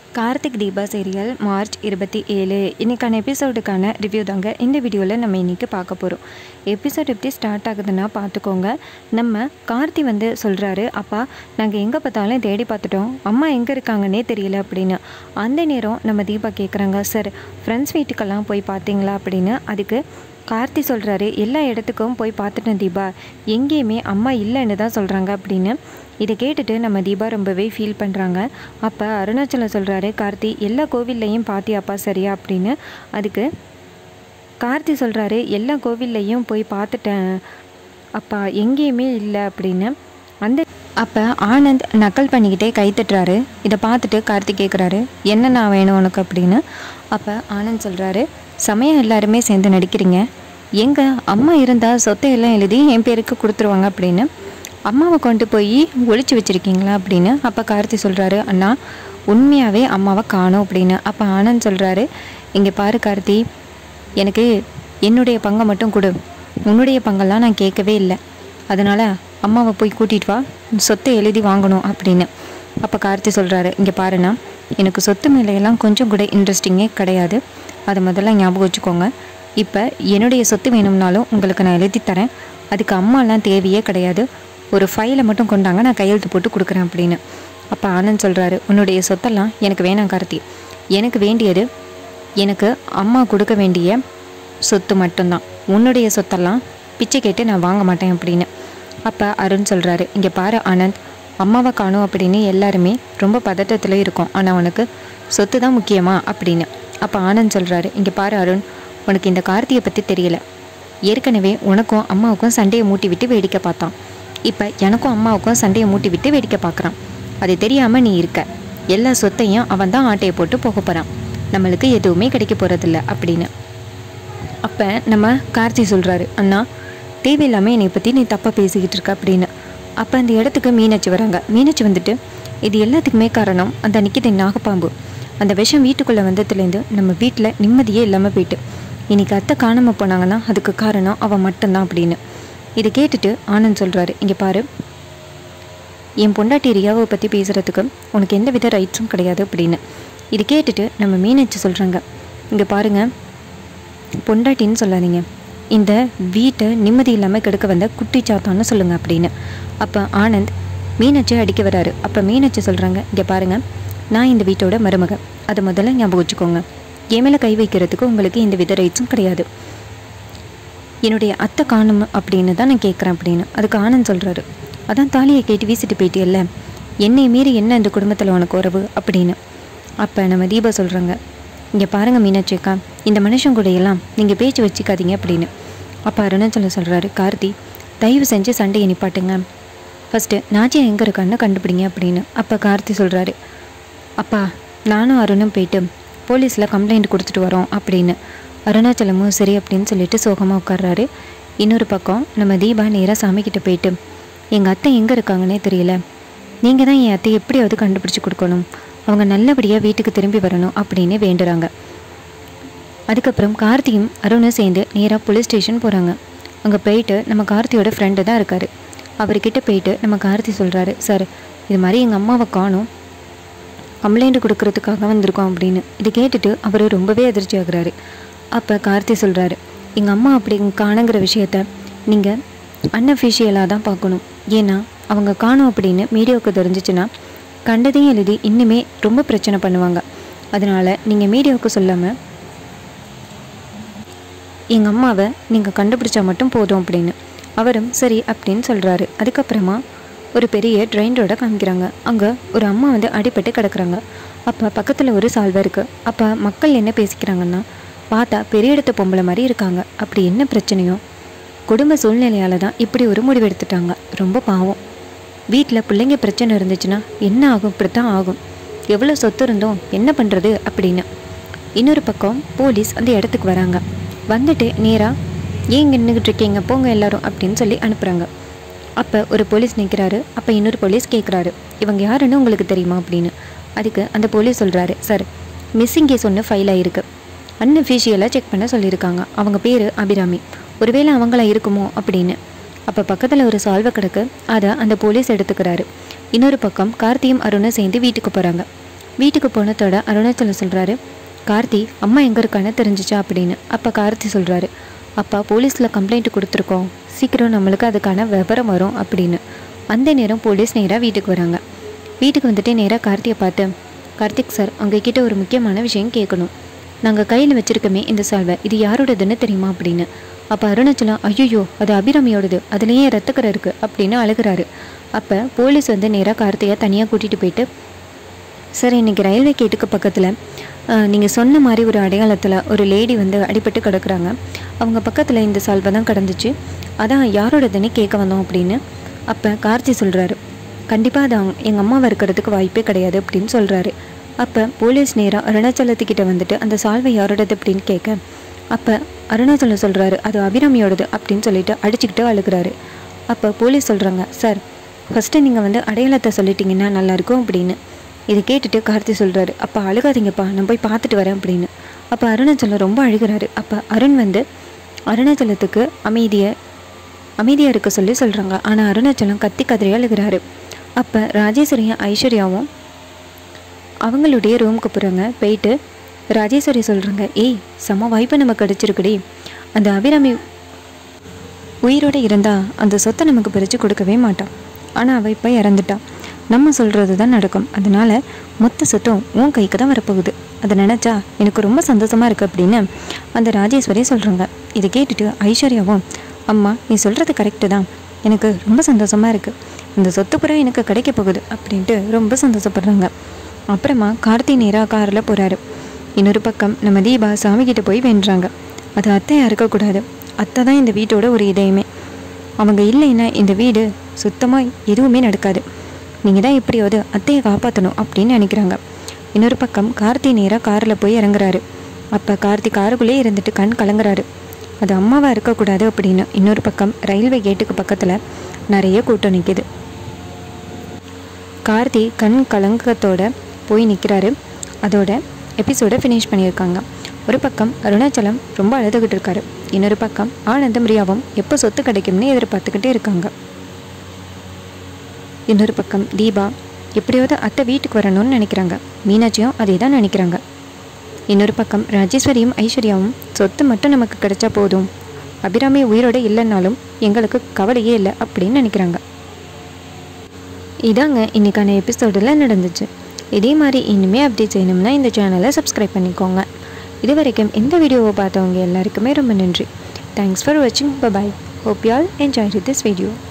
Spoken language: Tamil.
கார்த்திக் தீபா சீரியல் மார்ச் இருபத்தி ஏழு இன்றைக்கான எபிசோடுக்கான ரிவ்யூ தாங்க இந்த வீடியோவில் நம்ம இன்றைக்கி பார்க்க போகிறோம் எபிசோட் எப்படி ஸ்டார்ட் ஆகுதுன்னா பார்த்துக்கோங்க நம்ம கார்த்தி வந்து சொல்கிறாரு அப்பா நாங்கள் எங்கே பார்த்தாலும் தேடி பார்த்துட்டோம் அம்மா எங்கே இருக்காங்கன்னே தெரியல அப்படின்னு அந்த நேரம் நம்ம தீபா கேட்குறாங்க சார் ஃப்ரெண்ட்ஸ் வீட்டுக்கெல்லாம் போய் பார்த்தீங்களா அப்படின்னு அதுக்கு கார்த்தி சொல்கிறாரு எல்லா இடத்துக்கும் போய் பார்த்துட்டேன் தீபா எங்கேயுமே அம்மா இல்லைன்னு தான் சொல்கிறாங்க அப்படின்னு இதை கேட்டுட்டு நம்ம தீபா ரொம்பவே ஃபீல் பண்ணுறாங்க அப்போ அருணாச்சலம் சொல்கிறாரு கார்த்தி எல்லா கோவில்லையும் பார்த்தியாப்பா சரியா அப்படின்னு அதுக்கு கார்த்தி சொல்கிறாரு எல்லா கோவில்லையும் போய் பார்த்துட்டேன் அப்பா எங்கேயுமே இல்லை அப்படின்னு அந்த அப்போ ஆனந்த் நக்கல் பண்ணிக்கிட்டே கை தட்டுறாரு இதை பார்த்துட்டு கார்த்தி கேட்குறாரு என்ன நான் வேணும் உனக்கு அப்படின்னு அப்போ ஆனந்த் சொல்கிறாரு சமயம் எல்லாருமே சேர்ந்து நடிக்கிறீங்க எங்க அம்மா இருந்தால் சொத்தை எல்லாம் எழுதி என் பேருக்கு கொடுத்துருவாங்க அப்படின்னு அம்மாவை கொண்டு போய் ஒளிச்சு வச்சிருக்கீங்களா அப்படின்னு அப்போ கார்த்தி சொல்கிறாரு அண்ணா உண்மையாகவே அம்மாவை காணோம் அப்படின்னு அப்போ ஆனந்த் சொல்கிறாரு இங்கே பாரு கார்த்தி எனக்கு என்னுடைய பங்கை மட்டும் கொடு உன்னுடைய பங்கெல்லாம் நான் கேட்கவே இல்லை அதனால் அம்மாவை போய் கூட்டிகிட்டு வா சொத்தை எழுதி வாங்கணும் அப்படின்னு அப்போ கார்த்தி சொல்கிறாரு இங்கே பாருண்ணா எனக்கு சொத்து மேலையெல்லாம் கொஞ்சம் கூட இன்ட்ரெஸ்டிங்கே கிடையாது அதை முதல்ல ஞாபகம் வச்சுக்கோங்க இப்போ என்னுடைய சொத்து வேணும்னாலும் உங்களுக்கு நான் எழுதி தரேன் அதுக்கு அம்மாலாம் தேவையே கிடையாது ஒரு ஃபைலை மட்டும் கொண்டாங்க நான் கையெழுத்து போட்டு கொடுக்குறேன் அப்படின்னு அப்போ ஆனந்த் சொல்கிறாரு உன்னுடைய சொத்தெல்லாம் எனக்கு வேணாம் கார்த்தி எனக்கு வேண்டியது எனக்கு அம்மா கொடுக்க வேண்டிய சொத்து மட்டும்தான் உன்னுடைய சொத்தெல்லாம் பிச்சை கேட்டு நான் வாங்க மாட்டேன் அப்படின்னு அப்போ அருண் சொல்கிறாரு இங்கே பாரு ஆனந்த் அம்மாவை காணும் அப்படின்னு எல்லாருமே ரொம்ப பதட்டத்தில் இருக்கோம் ஆனால் உனக்கு சொத்து தான் முக்கியமா அப்படின்னு அப்போ ஆனந்த் சொல்கிறாரு இங்கே பாரு அருண் உனக்கு இந்த கார்த்தியை பற்றி தெரியல ஏற்கனவே உனக்கும் அம்மாவுக்கும் சண்டையை மூட்டி விட்டு வேடிக்கை பார்த்தான் இப்போ எனக்கும் அம்மாவுக்கும் சண்டையை மூட்டி விட்டு வேடிக்கை பார்க்குறான் அது தெரியாமல் நீ இருக்க எல்லா சொத்தையும் அவன் தான் ஆட்டையை போட்டு போக போகிறான் நம்மளுக்கு எதுவுமே கிடைக்க போகிறதில்ல அப்படின்னு அப்போ நம்ம கார்த்தி சொல்கிறாரு அண்ணா தேவையில்லாமல் என்னை பற்றி நீ தப்பாக பேசிக்கிட்டு இருக்க அப்படின்னு அப்போ அந்த இடத்துக்கு மீனாட்சி வராங்க மீனாட்சி வந்துட்டு இது எல்லாத்துக்குமே காரணம் அந்த நிற்கிது நாகப்பாம்பு அந்த விஷம் வீட்டுக்குள்ளே வந்ததுலேருந்து நம்ம வீட்டில் நிம்மதியே இல்லாமல் போயிட்டு இன்னைக்கு அத்தை காணாமல் போனாங்கன்னா அதுக்கு காரணம் அவன் மட்டும்தான் அப்படின்னு இதை கேட்டுட்டு ஆனந்த் சொல்கிறாரு இங்கே பாரு என் பொண்டாட்டி ரியாவை பற்றி பேசுகிறதுக்கு உனக்கு எந்த வித ரைட்ஸும் கிடையாது அப்படின்னு இது கேட்டுட்டு நம்ம மீனாட்சி சொல்கிறாங்க இங்கே பாருங்கள் பொண்டாட்டின்னு சொல்லாதீங்க இந்த வீட்டை நிம்மதி இல்லாமல் கெடுக்க வந்த குட்டி சாத்தான்னு சொல்லுங்கள் அப்படின்னு அப்போ ஆனந்த் மீனாட்சி அடிக்க வராரு அப்போ மீனாட்சி சொல்கிறாங்க இங்கே பாருங்கள் நான் இந்த வீட்டோட மருமக அதை முதல்ல ஞாபகம் வச்சுக்கோங்க என் மேலே கை வைக்கிறதுக்கு உங்களுக்கு எந்த வித ரைட்ஸும் கிடையாது என்னுடைய அத்தை காணும் அப்படின்னு தான் நான் கேட்குறேன் அப்படின்னு அதுக்கு ஆனந்த் சொல்கிறாரு அதான் தாலியை கேட்டு வீசிட்டு போயிட்டியல்ல என்னை மீறி என்ன இந்த குடும்பத்தில் உனக்கு உறவு அப்படின்னு அப்போ நம்ம தீபா சொல்கிறாங்க இங்கே பாருங்கள் மீனாட்சி அக்கா இந்த மனுஷன் கூட எல்லாம் நீங்கள் பேச்சு வச்சுக்காதீங்க அப்படின்னு அப்போ அருணாச்சலம் சொல்கிறாரு கார்த்தி தயவு செஞ்சு சண்டையை நிப்பாட்டுங்க ஃபஸ்ட்டு நாச்சியா எங்கே இருக்கான்னு கண்டுபிடிங்க அப்படின்னு அப்போ கார்த்தி சொல்கிறாரு அப்பா நானும் அருணும் போயிட்டு போலீஸில் கம்ப்ளைண்ட் கொடுத்துட்டு வரோம் அப்படின்னு அருணாச்சலமும் சரி அப்படின்னு சொல்லிட்டு சோகமாக உட்கார்றாரு இன்னொரு பக்கம் நம்ம தீபா நேராக சாமிக்கிட்ட போயிட்டு எங்கள் அத்தை எங்கே இருக்காங்கன்னே தெரியல நீங்கள் தான் என் அத்தை எப்படியாவது கண்டுபிடிச்சி கொடுக்கணும் அவங்க நல்லபடியாக வீட்டுக்கு திரும்பி வரணும் அப்படின்னு வேண்டுறாங்க அதுக்கப்புறம் கார்த்தியும் அருணும் சேர்ந்து நேராக போலீஸ் ஸ்டேஷன் போகிறாங்க அங்கே போயிட்டு நம்ம கார்த்தியோட ஃப்ரெண்டு தான் இருக்கார் அவர்கிட்ட போயிட்டு நம்ம கார்த்தி சொல்கிறாரு சார் இது மாதிரி எங்கள் அம்மாவை காணும் கம்ப்ளைண்ட் கொடுக்கறதுக்காக வந்திருக்கோம் அப்படின்னு இது கேட்டுட்டு அவர் ரொம்பவே அதிர்ச்சி ஆகுறாரு அப்போ கார்த்தி சொல்கிறாரு எங்கள் அம்மா அப்படி காணுங்கிற விஷயத்த நீங்கள் அன்அஃபிஷியலாக தான் பார்க்கணும் ஏன்னா அவங்க காணும் அப்படின்னு மீடியாவுக்கு தெரிஞ்சிச்சுன்னா கண்டதையும் எழுதி இன்னுமே ரொம்ப பிரச்சனை பண்ணுவாங்க அதனால் நீங்கள் மீடியாவுக்கு சொல்லாமல் எங்கள் அம்மாவை நீங்கள் கண்டுபிடிச்சா மட்டும் போதும் அப்படின்னு அவரும் சரி அப்படின்னு சொல்கிறாரு அதுக்கப்புறமா ஒரு பெரிய ட்ரெயின் ரோட காமிக்கிறாங்க அங்கே ஒரு அம்மா வந்து அடிபட்டு கிடக்குறாங்க அப்போ பக்கத்தில் ஒரு சால்வை இருக்குது அப்போ மக்கள் என்ன பேசிக்கிறாங்கன்னா பார்த்தா பெரிய இடத்து பொம்பளை மாதிரி இருக்காங்க அப்படி என்ன பிரச்சனையோ குடும்ப சூழ்நிலையால் தான் இப்படி ஒரு முடிவு எடுத்துட்டாங்க ரொம்ப பாவம் வீட்டில் பிள்ளைங்க பிரச்சனை இருந்துச்சுன்னா என்ன ஆகும் இப்படி தான் ஆகும் எவ்வளோ சொத்து இருந்தோம் என்ன பண்ணுறது அப்படின்னு இன்னொரு பக்கம் போலீஸ் அந்த இடத்துக்கு வராங்க வந்துட்டு நேராக ஏன் இங்கே நின்றுக்கிட்டு இருக்கீங்க போங்க எல்லாரும் அப்படின்னு சொல்லி அனுப்புகிறாங்க அப்போ ஒரு போலீஸ் நிற்கிறாரு அப்போ இன்னொரு போலீஸ் கேட்குறாரு இவங்க யாருன்னு உங்களுக்கு தெரியுமா அப்படின்னு அதுக்கு அந்த போலீஸ் சொல்கிறாரு சார் மிஸ்ஸிங் கேஸ் ஒன்று ஃபைல் ஆகிருக்கு அன்அஃபிஷியலாக செக் பண்ண சொல்லியிருக்காங்க அவங்க பேர் அபிராமி ஒருவேளை அவங்களா இருக்குமோ அப்படின்னு அப்போ பக்கத்தில் ஒரு சால்வை கிடக்கு அதை அந்த போலீஸ் எடுத்துக்கிறாரு இன்னொரு பக்கம் கார்த்தியும் அருணும் சேர்ந்து வீட்டுக்கு போகிறாங்க வீட்டுக்கு போனதோட அருணாச்சலம் சொல்கிறாரு கார்த்தி அம்மா எங்கே இருக்கான்னு தெரிஞ்சிச்சா அப்படின்னு அப்போ கார்த்தி சொல்கிறாரு அப்பா போலீஸில் கம்ப்ளைண்ட் கொடுத்துருக்கோம் சீக்கிரம் நம்மளுக்கு அதுக்கான விவரம் வரும் அப்படின்னு அந்த நேரம் போலீஸ் நேராக வீட்டுக்கு வராங்க வீட்டுக்கு வந்துட்டு நேராக கார்த்தியை பார்த்து கார்த்திக் சார் உங்ககிட்ட ஒரு முக்கியமான விஷயம் கேட்கணும் நாங்கள் கையில் வச்சிருக்கோமே இந்த சால்வை இது யாரோடதுன்னு தெரியுமா அப்படின்னு அப்போ அருணாச்சலம் ஐயோ அது அபிராமியோடது அதுலேயே ரத்தக்கரை இருக்குது அப்படின்னு அழுகிறாரு அப்போ போலீஸ் வந்து நேராக கார்த்தியை தனியாக கூட்டிகிட்டு போயிட்டு சார் இன்னைக்கு ரயில்வே கேட்டுக்கு பக்கத்தில் நீங்கள் சொன்ன மாதிரி ஒரு அடையாளத்தில் ஒரு லேடி வந்து அடிபட்டு கிடக்குறாங்க அவங்க பக்கத்தில் இந்த சால்வை தான் கிடந்துச்சு அதான் யாரோடதுன்னு கேட்க வந்தோம் அப்படின்னு அப்போ கார்த்தி சொல்கிறாரு கண்டிப்பாக அது அவங்க எங்கள் அம்மாவை இருக்கிறதுக்கு வாய்ப்பே கிடையாது அப்படின்னு சொல்கிறாரு அப்போ போலீஸ் நேராக அருணாச்சலத்துக்கிட்ட வந்துட்டு அந்த சால்வை யாரோடது அப்படின்னு கேட்க அப்போ அருணாச்சலம் சொல்கிறாரு அது அபிராமியோடது அப்படின்னு சொல்லிட்டு அடிச்சுக்கிட்டு அழுகிறாரு அப்போ போலீஸ் சொல்கிறாங்க சார் ஃபஸ்ட்டு நீங்கள் வந்து அடையாளத்தை சொல்லிட்டீங்கன்னா நல்லாயிருக்கும் அப்படின்னு இதை கேட்டுட்டு கார்த்தி சொல்கிறாரு அப்போ அழுகாதீங்கப்பா நான் போய் பார்த்துட்டு வரேன் அப்படின்னு அப்போ அருணாச்சலம் ரொம்ப அழுகிறாரு அப்போ அருண் வந்து அருணாச்சலத்துக்கு அமைதியை அமைதியாக இருக்க சொல்லி சொல்கிறாங்க ஆனால் அருணாச்சலம் கத்தி கதறி அழுகிறாரு அப்போ ராஜேஸ்வரியும் ஐஸ்வர்யாவும் அவங்களுடைய ரூமுக்கு போகிறாங்க போயிட்டு ராஜேஸ்வரி சொல்கிறாங்க ஏய் செம வாய்ப்பு நமக்கு கிடச்சிருக்குடி அந்த அபிராமி உயிரோடு இருந்தா அந்த சொத்தை நமக்கு பிரித்து கொடுக்கவே மாட்டான் ஆனால் அவள் இப்போ இறந்துட்டா நம்ம சொல்கிறது தான் நடக்கும் அதனால மொத்த சொத்தும் உன் கைக்கு தான் வரப்போகுது அதை நினச்சா எனக்கு ரொம்ப சந்தோஷமாக இருக்குது அப்படின்னு அந்த ராஜேஸ்வரி சொல்கிறாங்க இதை கேட்டுட்டு ஐஸ்வர்யாவும் அம்மா நீ சொல்கிறது கரெக்டு தான் எனக்கு ரொம்ப சந்தோஷமாக இருக்குது இந்த சொத்து புறம் எனக்கு கிடைக்க போகுது அப்படின்ட்டு ரொம்ப சந்தோஷப்படுறாங்க அப்புறமா கார்த்தி நேராக காரில் போகிறாரு இன்னொரு பக்கம் நம்ம தீபா சாமி கிட்ட போய் வென்றாங்க அது அத்தையாக இருக்கக்கூடாது அத்தை தான் இந்த வீட்டோட ஒரு இதயமே அவங்க இல்லைன்னா இந்த வீடு சுத்தமாக எதுவுமே நடக்காது நீங்கள் தான் எப்படியாவது அத்தையை காப்பாற்றணும் அப்படின்னு நினைக்கிறாங்க இன்னொரு பக்கம் கார்த்தி நேராக காரில் போய் இறங்குறாரு அப்போ கார்த்தி காருக்குள்ளே இருந்துட்டு கண் கலங்குறாரு அது அம்மாவாக இருக்கக்கூடாது அப்படின்னு இன்னொரு பக்கம் ரயில்வே கேட்டுக்கு பக்கத்தில் நிறைய கூட்டம் நிற்கிது கார்த்தி கண் கலங்கத்தோட போய் நிற்கிறாரு அதோட எபிசோடை ஃபினிஷ் பண்ணியிருக்காங்க ஒரு பக்கம் அருணாச்சலம் ரொம்ப அழுதுகிட்டு இருக்காரு இன்னொரு பக்கம் ஆனந்தம் ரியாவும் எப்போ சொத்து கிடைக்கும்னு எதிர்பார்த்துக்கிட்டே இருக்காங்க இன்னொரு பக்கம் தீபா எப்படியாவது அத்தை வீட்டுக்கு வரணும்னு நினைக்கிறாங்க மீனாட்சியும் அதே தான் நினைக்கிறாங்க இன்னொரு பக்கம் ராஜேஸ்வரியும் ஐஸ்வர்யாவும் சொத்து மட்டும் நமக்கு கிடைச்சா போதும் அபிராமி உயிரோட இல்லைன்னாலும் எங்களுக்கு கவலையே இல்லை அப்படின்னு நினைக்கிறாங்க இதாங்க இன்னைக்கான எபிசோடில் நடந்துச்சு இதே மாதிரி இனிமே அப்டேட் செய்யணும்னா இந்த சேனலை சப்ஸ்கிரைப் பண்ணிக்கோங்க இது வரைக்கும் இந்த வீடியோவை பார்த்தவங்க எல்லாருக்குமே ரொம்ப நன்றி தேங்க்ஸ் ஃபார் வாட்சிங் bye bye hope you all enjoy this video